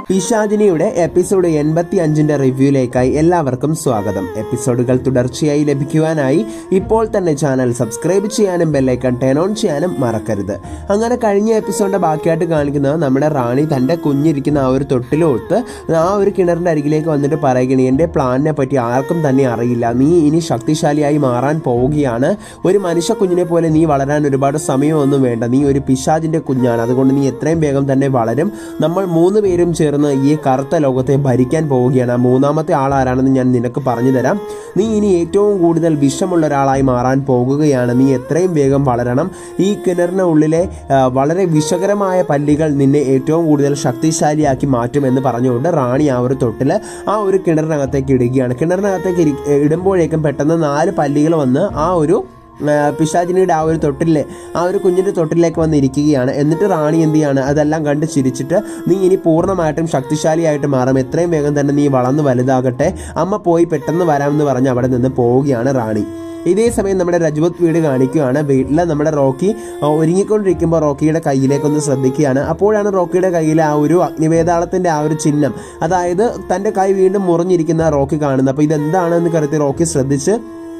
പിശാചിനിയുടെ episode എൺപത്തി അഞ്ചിന്റെ റിവ്യൂയിലേക്കായി എല്ലാവർക്കും സ്വാഗതം എപ്പിസോഡുകൾ തുടർച്ചയായി ലഭിക്കുവാനായി ഇപ്പോൾ തന്നെ ചാനൽ സബ്സ്ക്രൈബ് ചെയ്യാനും ബെല്ലൈക്കൺ ടേൺ ഓൺ ചെയ്യാനും മറക്കരുത് അങ്ങനെ കഴിഞ്ഞ എപ്പിസോഡിന്റെ ബാക്കിയായിട്ട് കാണിക്കുന്നത് നമ്മുടെ റാണി തന്റെ കുഞ്ഞിരിക്കുന്ന ആ ഒരു തൊട്ടിലോത്ത് ആ ഒരു കിണറിന്റെ അരികിലേക്ക് വന്നിട്ട് പറയുകയാണ് എൻ്റെ പ്ലാനിനെ പറ്റി ആർക്കും തന്നെ അറിയില്ല നീ ഇനി ശക്തിശാലിയായി മാറാൻ പോവുകയാണ് ഒരു മനുഷ്യ കുഞ്ഞിനെ പോലെ നീ വളരാൻ ഒരുപാട് സമയമൊന്നും വേണ്ട നീ ഒരു പിശാജിന്റെ കുഞ്ഞാണ് അതുകൊണ്ട് നീ എത്രയും വേഗം തന്നെ വളരും നമ്മൾ മൂന്ന് പേരും ചേർന്ന് ഈ കറുത്ത ലോകത്തെ ഭരിക്കാൻ പോവുകയാണ് ആ മൂന്നാമത്തെ ആൾ ആരാണെന്ന് ഞാൻ നിനക്ക് പറഞ്ഞു തരാം നീ ഇനി ഏറ്റവും കൂടുതൽ വിഷമുള്ള ഒരാളായി മാറാൻ പോകുകയാണ് നീ എത്രയും വേഗം വളരണം ഈ കിണറിന് ഉള്ളിലെ ആ, വളരെ വിഷകരമായ പല്ലികൾ നിന്നെ ഏറ്റവും കൂടുതൽ ശക്തിശാലിയാക്കി മാറ്റുമെന്ന് പറഞ്ഞുകൊണ്ട് റാണി ആ ഒരു തൊട്ടിൽ ആ ഒരു കിണറിനകത്തേക്ക് ഇടുകയാണ് കിണറിനകത്തേക്ക് ഇരി- ഇടുമ്പോഴേക്കും പെട്ടെന്ന് നാല് പല്ലികൾ വന്ന് ആ ഒരു ആ, പിശാചിനിയുടെ ആ ഒരു തൊട്ടിലെ ആ ഒരു കുഞ്ഞിൻ്റെ തൊട്ടിലേക്ക് വന്ന് ഇരിക്കുകയാണ് എന്നിട്ട് റാണി എന്ത് ചെയ്യാണ് അതെല്ലാം കണ്ട് ചിരിച്ചിട്ട് നീ ഇനി പൂർണ്ണമായിട്ടും ശക്തിശാലിയായിട്ട് മാറും എത്രയും വേഗം തന്നെ നീ വളർന്ന് വലുതാകട്ടെ അമ്മ പോയി പെട്ടെന്ന് വരാമെന്ന് പറഞ്ഞ് അവിടെ നിന്ന് പോവുകയാണ് റാണി ഇതേ സമയം നമ്മുടെ രജപത് വീട് കാണിക്കുകയാണ് വീട്ടിൽ നമ്മുടെ റോക്കി ആ, ഒരുങ്ങിക്കൊണ്ടിരിക്കുമ്പോൾ റോക്കിയുടെ കയ്യിലേക്കൊന്ന് ശ്രദ്ധിക്കുകയാണ് അപ്പോഴാണ് റോക്കിയുടെ കയ്യിൽ ആ ഒരു അഗ്നിവേതാളത്തിൻ്റെ ആ ഒരു ചിഹ്നം അതായത് തൻ്റെ കൈ വീണ്ടും മുറിഞ്ഞിരിക്കുന്ന റോക്കി കാണുന്നത് അപ്പോൾ ഇതെന്താണെന്ന് കരുതി റോക്കി ശ്രദ്ധിച്ച്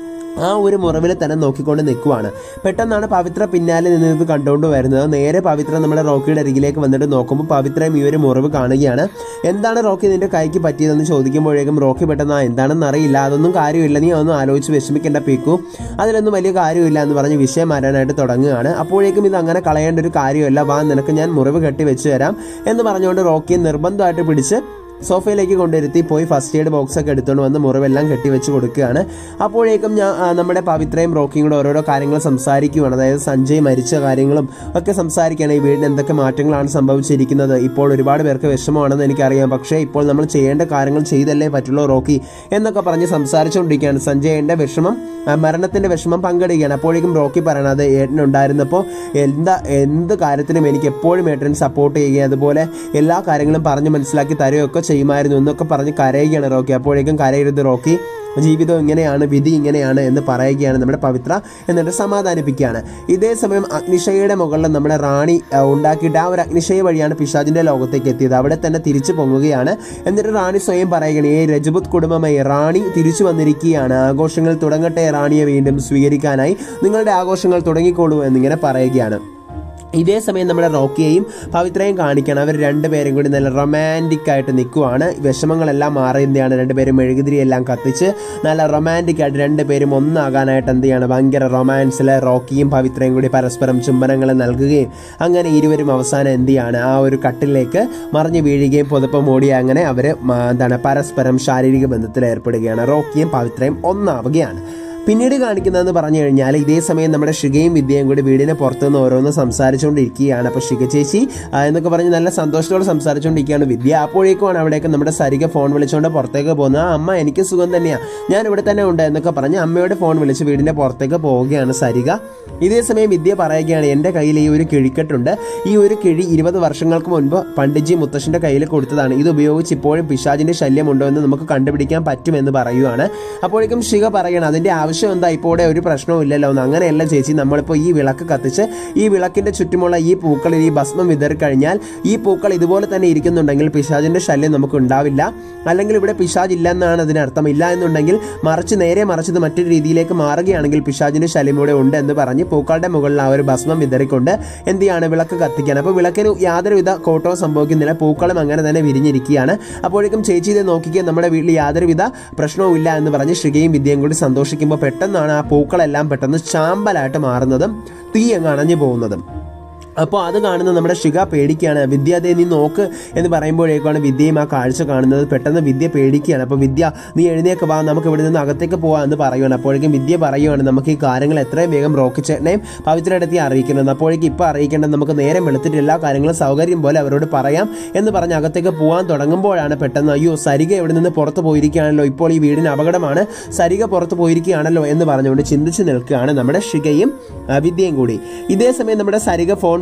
ആ ഒരു മുറിവിൽ തന്നെ നോക്കിക്കൊണ്ട് നിൽക്കുവാണ് പെട്ടെന്നാണ് പവിത്ര പിന്നാലെ നിന്ന് ഇത് കണ്ടുകൊണ്ട് വരുന്നത് നേരെ പവിത്ര നമ്മുടെ റോക്കിയുടെ അരികിലേക്ക് വന്നിട്ട് നോക്കുമ്പോൾ പവിത്രയും ഈ ഒരു മുറിവ് കാണുകയാണ് എന്താണ് റോക്കി നിന്റെ കൈക്ക് പറ്റിയതെന്ന് ചോദിക്കുമ്പോഴേക്കും റോക്കി പെട്ടെന്ന് "ആ, എന്താണെന്ന് അറിയില്ല അതൊന്നും കാര്യമില്ല നീ അതൊന്നും ആലോചിച്ച് വിഷമിക്കേണ്ട പീക്കു അതിലൊന്നും വലിയ കാര്യമില്ല എന്ന് പറഞ്ഞ് വിഷയം മാറാനായിട്ട് തുടങ്ങുകയാണ് അപ്പോഴേക്കും ഇത് അങ്ങനെ കളയേണ്ട ഒരു കാര്യമല്ല വാ നിനക്ക് ഞാൻ മുറിവ് കെട്ടി വെച്ച് തരാം എന്ന് പറഞ്ഞുകൊണ്ട് റോക്കിയെ നിർബന്ധമായിട്ട് പിടിച്ച് സോഫയിലേക്ക് കൊണ്ടിരുത്തി പോയി ഫസ്റ്റ് എയ്ഡ് ബോക്സ് ഒക്കെ എടുത്തുകൊണ്ട് വന്ന് മുറിവെല്ലാം കെട്ടിവെച്ച് കൊടുക്കുകയാണ് അപ്പോഴേക്കും ഞാൻ ആ, നമ്മുടെ പവിത്രയും റോക്കിയും കൂടെ ഓരോരോ കാര്യങ്ങൾ സംസാരിക്കുകയാണ് അതായത് സഞ്ജയ് മരിച്ച കാര്യങ്ങളും ഒക്കെ സംസാരിക്കുകയാണ് ഈ വീടിന് എന്തൊക്കെ മാറ്റങ്ങളാണ് സംഭവിച്ചിരിക്കുന്നത് ഇപ്പോൾ ഒരുപാട് പേർക്ക് വിഷമമാണെന്ന് എനിക്കറിയാം പക്ഷേ ഇപ്പോൾ നമ്മൾ ചെയ്യേണ്ട കാര്യങ്ങൾ ചെയ്തല്ലേ പറ്റുള്ളൂ റോക്കി എന്നൊക്കെ പറഞ്ഞ് സംസാരിച്ചുകൊണ്ടിരിക്കുകയാണ് സഞ്ജയൻ്റെ വിഷമം ആ, മരണത്തിന്റെ വിഷമം പങ്കിടുകയാണ് അപ്പോഴേക്കും റോക്കി പറയണത് ഏട്ടനുണ്ടായിരുന്നപ്പോൾ എന്താ എന്ത് കാര്യത്തിനും എനിക്ക് എപ്പോഴും ഏട്ടൻ സപ്പോർട്ട് ചെയ്യുകയും അതുപോലെ എല്ലാ കാര്യങ്ങളും പറഞ്ഞ് മനസ്സിലാക്കി തരുകയൊക്കെ ചെയ്യുമായിരുന്നു എന്നൊക്കെ പറഞ്ഞ് കരയുകയാണ് റോക്കി അപ്പോഴേക്കും കരയരുത് റോക്കി ജീവിതം ഇങ്ങനെയാണ് വിധി ഇങ്ങനെയാണ് എന്ന് പറയുകയാണ് നമ്മുടെ പവിത്ര എന്നിട്ട് സമാധാനിപ്പിക്കുകയാണ് ഇതേ സമയം അഗ്നിശയുടെ മുകളിൽ നമ്മുടെ റാണി ആ, ഉണ്ടാക്കിയിട്ട് ആ ഒരു അഗ്നിശയ വഴിയാണ് പിശാജിന്റെ ലോകത്തേക്ക് എത്തിയത് അവിടെ തന്നെ തിരിച്ചു പൊങ്ങുകയാണ് എന്നിട്ട് റാണി സ്വയം പറയുകയാണ് ഏ രജപുത് കുടുംബമായി റാണി തിരിച്ചു വന്നിരിക്കുകയാണ് ആഘോഷങ്ങൾ തുടങ്ങട്ടെ റാണിയെ വീണ്ടും സ്വീകരിക്കാനായി നിങ്ങളുടെ ആഘോഷങ്ങൾ തുടങ്ങിക്കോളൂ എന്നിങ്ങനെ പറയുകയാണ് ഇതേ സമയം നമ്മുടെ റോക്കിയെയും പവിത്രയും കാണിക്കണം അവർ രണ്ടുപേരും കൂടി നല്ല റൊമാൻറ്റിക് ആയിട്ട് നിൽക്കുവാണ് വിഷമങ്ങളെല്ലാം മാറിയതാണ് രണ്ടുപേരും മെഴുകുതിരിയെല്ലാം കത്തിച്ച് നല്ല റൊമാൻറ്റിക് ആയിട്ട് രണ്ടുപേരും ഒന്നാകാനായിട്ട് എന്ത് ചെയ്യാണ് ഭയങ്കര റൊമാൻസിൽ റോക്കിയും പവിത്രയും കൂടി പരസ്പരം ചുംബനങ്ങൾ നൽകുകയും അങ്ങനെ ഇരുവരും അവസാനം എന്ത് ചെയ്യാണ് ആ ഒരു കട്ടിലേക്ക് മറിഞ്ഞു വീഴുകയും പുതപ്പ് മൂടി അങ്ങനെ അവർ എന്താണ് പരസ്പരം ശാരീരിക ബന്ധത്തിൽ ഏർപ്പെടുകയാണ് റോക്കിയും പവിത്രയും ഒന്നാവുകയാണ് പിന്നീട് കാണിക്കുന്നതെന്ന് പറഞ്ഞു കഴിഞ്ഞാൽ ഇതേ സമയം നമ്മുടെ ഷികയും വിദ്യയും കൂടി വീടിന് പുറത്തുനിന്ന് ഓരോന്ന് സംസാരിച്ചുകൊണ്ടിരിക്കുകയാണ് അപ്പോൾ ഷിക ചേച്ചി ആ, എന്നൊക്കെ പറഞ്ഞ് നല്ല സന്തോഷത്തോടെ സംസാരിച്ചുകൊണ്ടിരിക്കുകയാണ് വിദ്യ അപ്പോഴേക്കുമാണ് അവിടേക്ക് നമ്മുടെ സരിക ഫോൺ വിളിച്ചുകൊണ്ട് പുറത്തേക്ക് പോകുന്നത് ആ അമ്മ എനിക്ക് സുഖം തന്നെയാണ് ഞാൻ ഇവിടെ തന്നെ ഉണ്ട് എന്നൊക്കെ പറഞ്ഞ് അമ്മയോട് ഫോൺ വിളിച്ച് വീടിൻ്റെ പുറത്തേക്ക് പോവുകയാണ് സരിക ഇതേ സമയം വിദ്യ പറയുകയാണ് എൻ്റെ കയ്യിൽ ഈ ഒരു കിഴിക്കെട്ടുണ്ട് ഈ ഒരു കിഴി ഇരുപത് വർഷങ്ങൾക്ക് മുൻപ് പണ്ഡിറ്റ്ജി മുത്തശ്ശൻ്റെ കയ്യിൽ കൊടുത്തതാണ് ഇത് ഉപയോഗിച്ച് ഇപ്പോഴും പിശാജിൻ്റെ ശല്യമുണ്ടോ എന്ന് നമുക്ക് കണ്ടുപിടിക്കാൻ പറ്റുമെന്ന് പറയുവാണ് അപ്പോഴേക്കും ശിഖ പറയണം അതിൻ്റെ ആവശ്യം എന്താ ഇപ്പോൾ ഇവിടെ ഒരു പ്രശ്നവും ഇല്ലല്ലോ എന്ന് അങ്ങനെയല്ല ചേച്ചി നമ്മളിപ്പോൾ ഈ വിളക്ക് കത്തിച്ച് ഈ വിളക്കിൻ്റെ ചുറ്റുമുള്ള ഈ പൂക്കളിൽ ഈ ഭസ്മം വിതറി കഴിഞ്ഞാൽ ഈ പൂക്കൾ ഇതുപോലെ തന്നെ ഇരിക്കുന്നുണ്ടെങ്കിൽ പിശാജിൻ്റെ ശല്യം നമുക്ക് ഉണ്ടാവില്ല അല്ലെങ്കിൽ ഇവിടെ പിശാജ് ഇല്ല എന്നാണ് അതിനർത്ഥം ഇല്ല എന്നുണ്ടെങ്കിൽ മറിച്ച് നേരെ മറിച്ചത് മറ്റൊരു രീതിയിലേക്ക് മാറുകയാണെങ്കിൽ പിശാജിൻ്റെ ശല്യം ഇവിടെ ഉണ്ട് എന്ന് പറഞ്ഞ് പൂക്കളുടെ മുകളിൽ ആ ഒരു ഭസ്മം വിതറിക്കൊണ്ട് എന്ത് ചെയ്യാണ് വിളക്ക് കത്തിക്കാൻ അപ്പോൾ വിളക്കിന് യാതൊരുവിധ കോട്ടവും സംഭവിക്കുന്നില്ല പൂക്കളും അങ്ങനെ തന്നെ വിരിഞ്ഞിരിക്കുകയാണ് അപ്പോഴേക്കും ചേച്ചി ഇത് നോക്കിക്കുക നമ്മുടെ വീട്ടിൽ യാതൊരുവിധ പ്രശ്നവും ഇല്ല എന്ന് പറഞ്ഞ് ശ്രീകയും വിദ്യയും കൂടി സന്തോഷിക്കുമ്പോൾ പെട്ടെന്നാണ് ആ പൂക്കളെല്ലാം പെട്ടെന്ന് ചാമ്പലായിട്ട് മാറുന്നതും തീ അങ്ങ് അണഞ്ഞു പോകുന്നതും അപ്പോൾ അത് കാണുന്ന നമ്മുടെ ശിഖ പേടിക്കുകയാണ് വിദ്യ അതേ നീ നോക്ക് എന്ന് പറയുമ്പോഴേക്കാണ് വിദ്യയും ആ കാഴ്ച കാണുന്നത് പെട്ടെന്ന് വിദ്യ പേടിക്കുകയാണ് അപ്പോൾ വിദ്യ നീ എഴുന്നേക്ക് വാ നമുക്ക് ഇവിടെ നിന്ന് അകത്തേക്ക് പോവാം എന്ന് പറയുകയാണ് അപ്പോഴേക്കും വിദ്യ പറയുകയാണ് നമുക്ക് ഈ കാര്യങ്ങൾ എത്രയും വേഗം റോക്കിച്ചേട്ടനെയും പവിത്രയിടത്തി അറിയിക്കുന്നത് അപ്പോഴേക്കും ഇപ്പോൾ അറിയിക്കേണ്ടത് നമുക്ക് നേരം വെളുത്തിട്ട് എല്ലാ കാര്യങ്ങളും സൗകര്യം പോലെ അവരോട് പറയാം എന്ന് പറഞ്ഞ് അകത്തേക്ക് പോകാൻ തുടങ്ങുമ്പോഴാണ് പെട്ടെന്ന് അയ്യോ സരിക ഇവിടെ നിന്ന് പുറത്ത് പോയിരിക്കുകയാണല്ലോ ഇപ്പോൾ ഈ വീടിന് അപകടമാണ് സരിക പുറത്ത് പോയിരിക്കുകയാണല്ലോ എന്ന് പറഞ്ഞുകൊണ്ട് ചിന്തിച്ച് നിൽക്കുകയാണ് നമ്മുടെ ശിഖയും ആ, വിദ്യയും കൂടി ഇതേ സമയം നമ്മുടെ സരിക ഫോൺ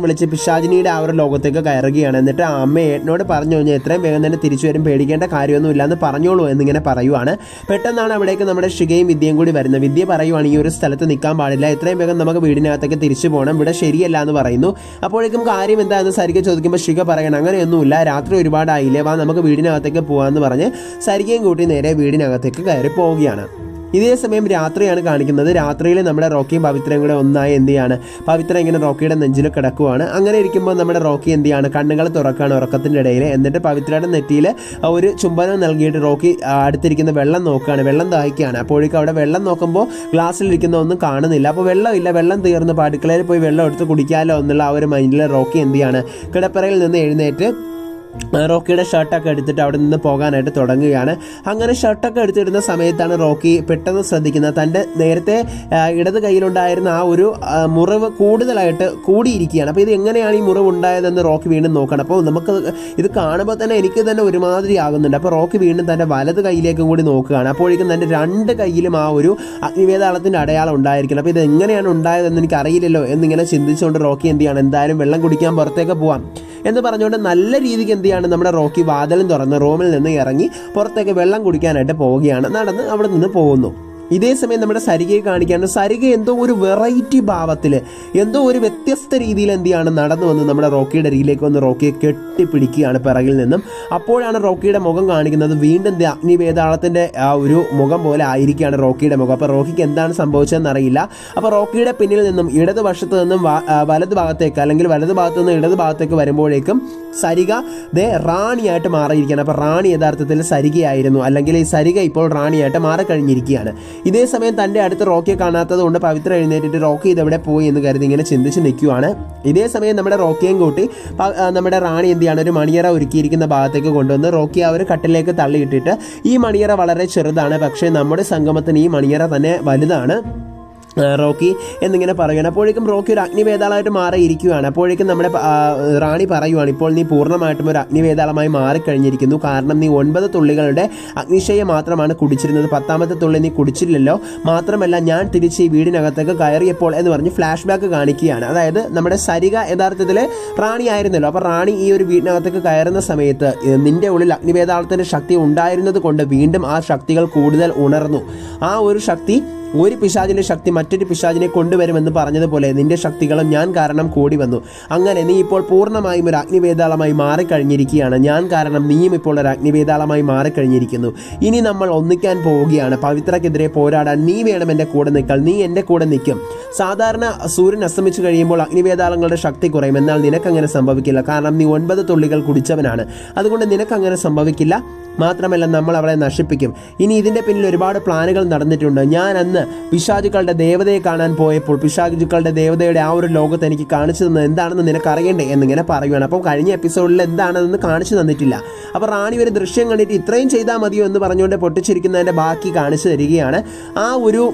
വിളിച്ച് പിശാചിനിയുടെ ആ ഒരു ലോകത്തേക്ക് കയറുകയാണ് എന്നിട്ട് ആ അമ്മ ഏട്ടനോട് പറഞ്ഞു കഴിഞ്ഞാൽ എത്രയും വേഗം തന്നെ തിരിച്ചു വരും പേടിക്കേണ്ട കാര്യമൊന്നുമില്ല എന്ന് പറഞ്ഞോളൂ എന്നിങ്ങനെ പറയുവാണ് പെട്ടെന്നാണ് അവിടേക്ക് നമ്മുടെ ഷികയും വിദ്യയും കൂടി വരുന്നത് വിദ്യ പറയുവാണ് ഈ ഒരു സ്ഥലത്ത് നിൽക്കാൻ പാടില്ല എത്രയും വേഗം നമുക്ക് വീടിനകത്തേക്ക് തിരിച്ചു പോകണം ഇവിടെ ശരിയല്ല എന്ന് പറയുന്നു അപ്പോഴേക്കും കാര്യം എന്താണെന്ന് സരിക ചോദിക്കുമ്പോൾ ഷിക പറയണം അങ്ങനെയൊന്നുമില്ല രാത്രി ഒരുപാടായില്ലേ വാ നമുക്ക് വീടിനകത്തേക്ക് പോകാമെന്ന് പറഞ്ഞ് സരികയും കൂട്ടി നേരെ വീടിനകത്തേക്ക് കയറി പോവുകയാണ് ഇതേ സമയം രാത്രിയാണ് കാണിക്കുന്നത് രാത്രിയിൽ നമ്മുടെ റോക്കിയും പവിത്രയും കൂടെ ഒന്നായി എന്ത് ചെയ്യാണ് പവിത്ര ഇങ്ങനെ റോക്കിയുടെ നെഞ്ചിൽ കിടക്കുവാണ് അങ്ങനെ ഇരിക്കുമ്പോൾ നമ്മുടെ റോക്കി എന്ത് ചെയ്യാണ് കണ്ണുകൾ തുറക്കുകയാണ് ഉറക്കത്തിൻ്റെ ഇടയിൽ എന്നിട്ട് പവിത്രയുടെ നെറ്റിയിൽ ഒരു ചുംബനം നൽകിയിട്ട് റോക്കി ആ, അടുത്തിരിക്കുന്ന വെള്ളം നോക്കുകയാണ് വെള്ളം ദാഹിക്കുകയാണ് അപ്പോഴേക്കും അവിടെ വെള്ളം നോക്കുമ്പോൾ ഗ്ലാസ്സിലിരിക്കുന്ന ഒന്നും കാണുന്നില്ല അപ്പോൾ വെള്ളമില്ല വെള്ളം തീർന്ന് ഇപ്പോൾ അടുക്കളയിൽ പോയി വെള്ളം എടുത്ത് കുടിക്കാമല്ലോ എന്നുള്ള ആ ഒരു മൈൻഡിൽ റോക്കി എന്ത് ചെയ്യാണ് കിടപ്പറയിൽ നിന്ന് എഴുന്നേറ്റ് ആ, റോക്കിയുടെ ഷർട്ടൊക്കെ എടുത്തിട്ട് അവിടെ നിന്ന് പോകാനായിട്ട് തുടങ്ങുകയാണ് അങ്ങനെ ഷർട്ടൊക്കെ എടുത്തിടുന്ന സമയത്താണ് റോക്കി പെട്ടെന്ന് ശ്രദ്ധിക്കുന്നത് തൻ്റെ നേരത്തെ ആ, ഇടത് കയ്യിലുണ്ടായിരുന്ന ആ ഒരു ആ, മുറിവ് കൂടുതലായിട്ട് കൂടിയിരിക്കുകയാണ് അപ്പോൾ ഇത് എങ്ങനെയാണ് ഈ മുറിവ് ഉണ്ടായതെന്ന് റോക്കി വീണ്ടും നോക്കണം അപ്പോൾ നമുക്ക് ഇത് കാണുമ്പോൾ തന്നെ എനിക്ക് തന്നെ ഒരുമാതിരി ആകുന്നുണ്ട് അപ്പോൾ റോക്കി വീണ്ടും തൻ്റെ വലത് കൈയിലേക്കും കൂടി നോക്കുകയാണ് അപ്പോഴേക്കും തൻ്റെ രണ്ട് കയ്യിലും ആ ഒരു അഗ്നിവേദാളത്തിൻ്റെ അടയാളം ഉണ്ടായിരിക്കണം അപ്പോൾ ഇത് എങ്ങനെയാണ് ഉണ്ടായതെന്ന് എനിക്ക് അറിയില്ലല്ലോ എന്നിങ്ങനെ ചിന്തിച്ചുകൊണ്ട് റോക്കി എന്ത് ചെയ്യണം എന്തായാലും വെള്ളം കുടിക്കാൻ പുറത്തേക്ക് പോവാം എന്ന് പറഞ്ഞുകൊണ്ട് നല്ല രീതിക്ക് എന്ത് ചെയ്യാണ് നമ്മുടെ റോക്കി വാതിലും തുറന്ന് റൂമിൽ നിന്ന് ഇറങ്ങി പുറത്തേക്ക് വെള്ളം കുടിക്കാനായിട്ട് പോവുകയാണ് നടന്ന് അവിടെ നിന്ന് പോകുന്നു ഇതേ സമയം നമ്മുടെ സരികയെ കാണിക്കാണ് സരിക എന്തോ ഒരു വെറൈറ്റി ഭാവത്തിൽ എന്തോ ഒരു വ്യത്യസ്ത രീതിയിൽ എന്ത് ചെയ്യാണ് നടന്നു വന്ന് നമ്മുടെ റോക്കിയുടെ അരികിലേക്ക് വന്ന് റോക്കിയെ കെട്ടിപ്പിടിക്കുകയാണ് പിറകിൽ നിന്നും അപ്പോഴാണ് റോക്കിയുടെ മുഖം കാണിക്കുന്നത് വീണ്ടും ദേ അഗ്നിവേതാളത്തിൻ്റെ ആ ഒരു മുഖം പോലെ ആയിരിക്കുകയാണ് റോക്കിയുടെ മുഖം അപ്പോൾ റോക്കിക്ക് എന്താണ് സംഭവിച്ചതെന്ന് അറിയില്ല അപ്പോൾ റോക്കിയുടെ പിന്നിൽ നിന്നും ഇടത് വശത്ത് നിന്നും വ- ആ, വലത് ഭാഗത്തേക്ക് അല്ലെങ്കിൽ വലത് ഭാഗത്ത് നിന്ന് ഇടത് ഭാഗത്തേക്ക് വരുമ്പോഴേക്കും സരിക ദേ റാണിയായിട്ട് മാറിയിരിക്കുകയാണ് അപ്പോൾ റാണി യഥാർത്ഥത്തിൽ സരികയായിരുന്നു അല്ലെങ്കിൽ ഈ സരിക ഇപ്പോൾ റാണിയായിട്ട് മാറിക്കഴിഞ്ഞിരിക്കുകയാണ് ഇതേ സമയം തൻ്റെ അടുത്ത് റോക്കിയെ കാണാത്തത് കൊണ്ട് പവിത്ര എഴുന്നേറ്റിട്ട് റോക്കി ഇതെവിടെ പോയി എന്ന് കരുതി ഇങ്ങനെ ചിന്തിച്ച് നിൽക്കുവാണ് ഇതേ സമയം നമ്മുടെ റോക്കിയും കൂട്ടി പ- ആ, നമ്മുടെ റാണി എന്ത് ചെയ്യാണ് ഒരു മണിയറ ഒരുക്കിയിരിക്കുന്ന ഭാഗത്തേക്ക് കൊണ്ടുവന്ന് റോക്കി ആ ഒരു കട്ടിലേക്ക് തള്ളിയിട്ടിട്ട് ഈ മണിയറ വളരെ ചെറുതാണ് പക്ഷേ നമ്മുടെ സംഗമത്തിന് ഈ മണിയറ തന്നെ വലുതാണ് ആ, റോക്കി എന്നിങ്ങനെ പറയുകയാണ് അപ്പോഴേക്കും റോക്കി ഒരു അഗ്നിവേതാളമായിട്ട് മാറിയിരിക്കുകയാണ് അപ്പോഴേക്കും നമ്മുടെ പ- ആ, റാണി പറയുവാണ് ഇപ്പോൾ നീ പൂർണ്ണമായിട്ടും ഒരു അഗ്നിവേതാളമായി മാറിക്കഴിഞ്ഞിരിക്കുന്നു കാരണം നീ ഒൻപത് തുള്ളികളുടെ അഗ്നിശയം മാത്രമാണ് കുടിച്ചിരുന്നത് പത്താമത്തെ തുള്ളി നീ കുടിച്ചില്ലല്ലോ മാത്രമല്ല ഞാൻ തിരിച്ച് ഈ വീടിനകത്തേക്ക് കയറിയപ്പോൾ എന്ന് പറഞ്ഞ് ഫ്ലാഷ് ബാക്ക് കാണിക്കുകയാണ് അതായത് നമ്മുടെ സരിക യഥാർത്ഥത്തിൽ റാണി ആയിരുന്നല്ലോ അപ്പോൾ റാണി ഈ ഒരു വീടിനകത്തേക്ക് കയറുന്ന സമയത്ത് ഏ, നിന്റെ ഉള്ളിൽ അഗ്നിവേതാളത്തിൻ്റെ ശക്തി ഉണ്ടായിരുന്നത് കൊണ്ട് വീണ്ടും ആ ശക്തികൾ കൂടുതൽ ഉണർന്നു ആ ഒരു ശക്തി ഒരു പിശാചിന്റെ ശക്തി മറ്റൊരു പിശാചിനെ കൊണ്ടുവരുമെന്ന് പറഞ്ഞതുപോലെ നിന്റെ ശക്തികളും ഞാൻ കാരണം കൂടി വന്നു അങ്ങനെ നീ ഇപ്പോൾ പൂർണ്ണമായും ഒരു അഗ്നിവേതാളമായി മാറിക്കഴിഞ്ഞിരിക്കുകയാണ് ഞാൻ കാരണം നീയും ഇപ്പോൾ ഒരു അഗ്നിവേതാളമായി മാറിക്കഴിഞ്ഞിരിക്കുന്നു ഇനി നമ്മൾ ഒന്നിക്കാൻ പോവുകയാണ് പവിത്രക്കെതിരെ പോരാടാൻ നീ വേണം എൻ്റെ കൂടെ നിൽക്കാൻ നീ എൻ്റെ കൂടെ നിൽക്കും സാധാരണ സൂര്യൻ അസ്തമിച്ചു കഴിയുമ്പോൾ അഗ്നിവേതാളങ്ങളുടെ ശക്തി കുറയും എന്നാൽ നിനക്കങ്ങനെ സംഭവിക്കില്ല കാരണം നീ ഒൻപത് തുള്ളികൾ കുടിച്ചവനാണ് അതുകൊണ്ട് നിനക്കങ്ങനെ സംഭവിക്കില്ല മാത്രമല്ല നമ്മൾ അവളെ നശിപ്പിക്കും ഇനി ഇതിൻ്റെ പിന്നിൽ ഒരുപാട് പ്ലാനുകൾ നടന്നിട്ടുണ്ട് ഞാൻ അന്ന് പിശാചുക്കളുടെ ദേവതയെ കാണാൻ പോയപ്പോൾ പിശാചുക്കളുടെ ദേവതയുടെ ആ ഒരു ലോകത്ത് എനിക്ക് കാണിച്ചു തന്നത് എന്താണെന്ന് നിനക്ക് അറിയണ്ടേ എന്നിങ്ങനെ പറയുകയാണ് അപ്പോൾ കഴിഞ്ഞ എപ്പിസോഡിൽ എന്താണെന്ന് കാണിച്ചു തന്നിട്ടില്ല അപ്പോൾ റാണി ഒരു ദൃശ്യം കണ്ടിട്ട് ഇത്രയും ചെയ്താൽ മതിയോ എന്ന് പറഞ്ഞുകൊണ്ട് പൊട്ടിച്ചിരിക്കുന്നതിൻ്റെ ബാക്കി കാണിച്ചു തരികയാണ് ആ ഒരു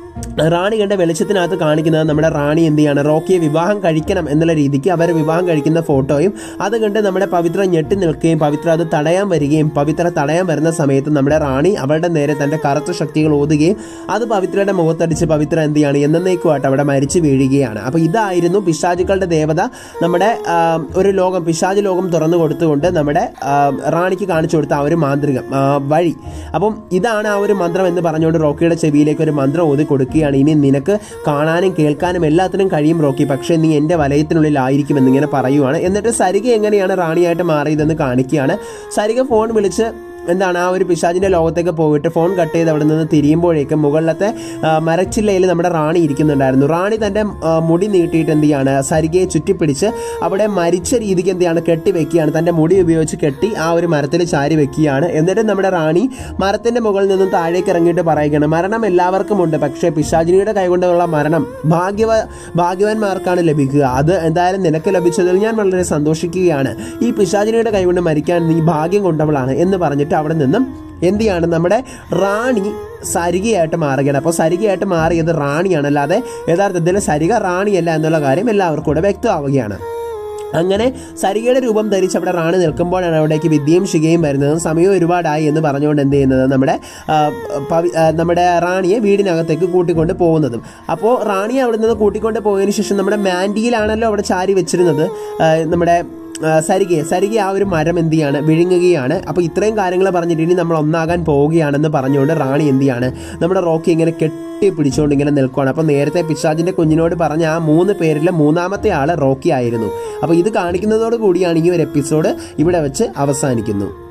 റാണി കണ്ട വെളിച്ചത്തിനകത്ത് കാണിക്കുന്നത് നമ്മുടെ റാണി എന്ത് ചെയ്യാണ് റോക്കിയെ വിവാഹം കഴിക്കണം എന്നുള്ള രീതിക്ക് അവർ വിവാഹം കഴിക്കുന്ന ഫോട്ടോയും അത് കണ്ട് നമ്മുടെ പവിത്ര ഞെട്ടി നിൽക്കുകയും പവിത്ര അത് തടയാൻ വരികയും പവിത്ര തടയാൻ വരുന്ന സമയത്ത് നമ്മുടെ റാണി അവളുടെ നേരെ തൻ്റെ കറുത്ത ശക്തികൾ ഓതുകയും അത് പവിത്രയുടെ മുഖത്തടിച്ച് പവിത്ര എന്ത് ചെയ്യാണ് എന്നേക്കുമായിട്ട് അവിടെ മരിച്ചു വീഴുകയാണ് അപ്പോൾ ഇതായിരുന്നു പിശാചുക്കളുടെ ദേവത നമ്മുടെ ആ, ഒരു ലോകം പിശാച് ലോകം തുറന്നു കൊടുത്തുകൊണ്ട് നമ്മുടെ ആ, റാണിക്ക് കാണിച്ചു കൊടുത്ത ആ ഒരു മാന്ത്രികം ആ, വഴി അപ്പം ഇതാണ് ആ ഒരു മന്ത്രം എന്ന് പറഞ്ഞുകൊണ്ട് റോക്കിയുടെ ചെവിയിലേക്ക് ഒരു മന്ത്രം ഓതി കൊടുക്കുകയാണ് ഇനി നിനക്ക് കാണാനും കേൾക്കാനും എല്ലാത്തിനും കഴിയും റോക്കി പക്ഷേ നീ എൻ്റെ വലയത്തിനുള്ളിലായിരിക്കും എന്നിങ്ങനെ പറയുവാണ് എന്നിട്ട് സരിക എങ്ങനെയാണ് റാണിയായിട്ട് മാറിയതെന്ന് കാണിക്കുകയാണ് സരിക ഫോൺ വിളിച്ച് എന്താണ് ആ ഒരു പിശാചിൻ്റെ ലോകത്തേക്ക് പോയിട്ട് ഫോൺ കട്ട് ചെയ്ത് അവിടെ നിന്ന് തിരിയുമ്പോഴേക്കും മുകളിലത്തെ ആ, മരച്ചില്ലയിൽ നമ്മുടെ റാണി ഇരിക്കുന്നുണ്ടായിരുന്നു റാണി തൻ്റെ ആ, മുടി നീട്ടിയിട്ട് എന്ത് ചെയ്യാണ് സരികയെ ചുറ്റിപ്പിടിച്ച് അവിടെ മരിച്ച രീതിക്ക് എന്ത് ചെയ്യാണ് കെട്ടി വെക്കുകയാണ് തൻ്റെ മുടി ഉപയോഗിച്ച് കെട്ടി ആ ഒരു മരത്തിൽ ചാരി വെക്കുകയാണ് എന്നിട്ട് നമ്മുടെ റാണി മരത്തിൻ്റെ മുകളിൽ നിന്നും താഴേക്ക് ഇറങ്ങിയിട്ട് പറയുകയാണ് മരണം എല്ലാവർക്കും ഉണ്ട് പക്ഷേ പിശാചിനിയുടെ കൈകൊണ്ടുള്ള മരണം ഭാഗ്യവ ഭാഗ്യവാന്മാർക്കാണ് ലഭിക്കുക അത് എന്തായാലും നിനക്ക് ലഭിച്ചതിൽ ഞാൻ വളരെ സന്തോഷിക്കുകയാണ് ഈ പിശാചിനിയുടെ കൈകൊണ്ട് മരിക്കാൻ നീ ഭാഗ്യം കൊണ്ടവളാണ് എന്ന് പറഞ്ഞിട്ട് അവിടെ നിന്നും എന്ത് ചെയ്യാണ് നമ്മുടെ റാണി സരികയായിട്ട് മാറുകയാണ് അപ്പോൾ സരികയായിട്ട് മാറിയത് റാണിയാണ് അല്ലാതെ യഥാർത്ഥത്തിൽ സരിക റാണിയല്ല എന്നുള്ള കാര്യം എല്ലാവർക്കും കൂടെ വ്യക്തമാവുകയാണ് അങ്ങനെ സരികയുടെ രൂപം ധരിച്ച് അവിടെ റാണി നിൽക്കുമ്പോഴാണ് അവിടേക്ക് വിദ്യയും ശികയും വരുന്നത് സമയം ഒരുപാടായി എന്ന് പറഞ്ഞുകൊണ്ട് എന്ത് ചെയ്യുന്നത് നമ്മുടെ ആ, പവി- ആ, നമ്മുടെ റാണിയെ വീടിനകത്തേക്ക് കൂട്ടിക്കൊണ്ട് പോകുന്നതും അപ്പോൾ റാണിയെ അവിടെ നിന്ന് കൂട്ടിക്കൊണ്ട് പോയതിനു ശേഷം നമ്മുടെ മാൻഡിയിലാണല്ലോ അവിടെ ചാരി വെച്ചിരുന്നത് ആ, നമ്മുടെ ആ, സരികയെ സരിക ആ ഒരു മരം എന്ത് ചെയ്യാണ് വിഴുങ്ങുകയാണ് അപ്പോൾ ഇത്രയും കാര്യങ്ങൾ പറഞ്ഞിട്ട് ഇനി നമ്മൾ ഒന്നാകാൻ പോവുകയാണെന്ന് പറഞ്ഞുകൊണ്ട് റാണി എന്ത് ചെയ്യാണ് നമ്മുടെ റോക്കി ഇങ്ങനെ കെട്ടി പിടിച്ചുകൊണ്ട് ഇങ്ങനെ നിൽക്കുകയാണ് അപ്പോൾ നേരത്തെ പിശാജിൻ്റെ കുഞ്ഞിനോട് പറഞ്ഞ ആ മൂന്ന് പേരിലെ മൂന്നാമത്തെ ആൾ റോക്കി ആയിരുന്നു അപ്പോൾ ഇത് കാണിക്കുന്നതോട് കൂടിയാണ് ഈ ഒരു എപ്പിസോഡ് ഇവിടെ വെച്ച് അവസാനിക്കുന്നു